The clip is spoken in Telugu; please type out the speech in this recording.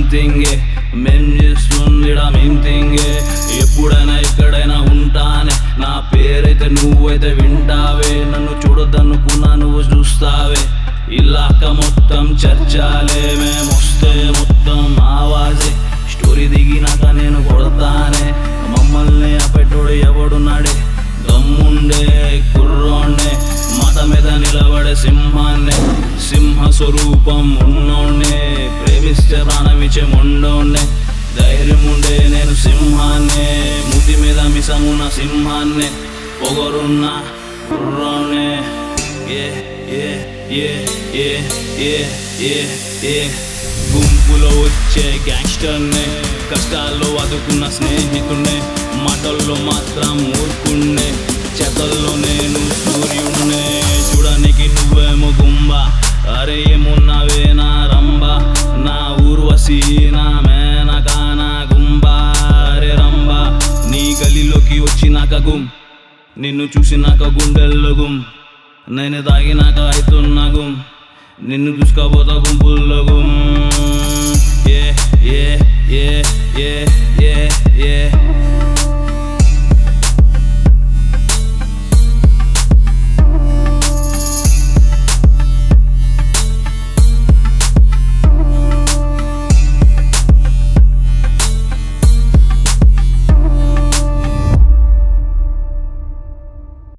సంథింగే మేం చేస్తుందిడా మేం థింగే ఎప్పుడైనా ఎక్కడైనా ఉంటానే నా పేరైతే నువ్వైతే వింటావే నన్ను చూడొద్దనుకున్నా నువ్వు చూస్తావే ఇలాక మొత్తం చర్చాలే మేమొస్తే మొత్తం ఆవాజే స్టోరీ దిగినాక నేను కొడతానే మమ్మల్ని అపెట్టుడు ఎవడున్నాడే దమ్ముండే కుర్రోండే మాట మీద నిలబడే సింహాన్నే సింహ స్వరూపం ఉన్నోండే ప్రేమిస్తే ప్రాణమిచ్చే మొండోండే ధైర్యం ఉండే నేను సింహాన్నే ముతి మీద మిసమున్న సింహాన్నే పొగరున్న కుర్రోండే ఏ ఏ ఏ ఏ ఏ ఏ ఏ గుంపులో వచ్చే గ్యాంగ్స్టర్నే కష్టాల్లో అదుకున్న స్నేహితున్నే మాటల్లో మాత్రం మూర్ఖుణ్ణే చేతల్లో నేను సూర్యుణ్ణే చూడనికి నువ్వేమో గుంబ అరే ఏమున్నావే నా రంబ నా ఊర్వశి నా మేనక నా గుంబ అరే రంబ నీ గలిలోకి వచ్చినాక గుం నిన్ను చూసినాక గుండెల్లో గుం నేను తాగినాక అవుతున్నా గుం నిన్ను చూసుకోబోతా గుంపుల్లో గుం ఏ ఏ ఏ ఏ ఏ ఏ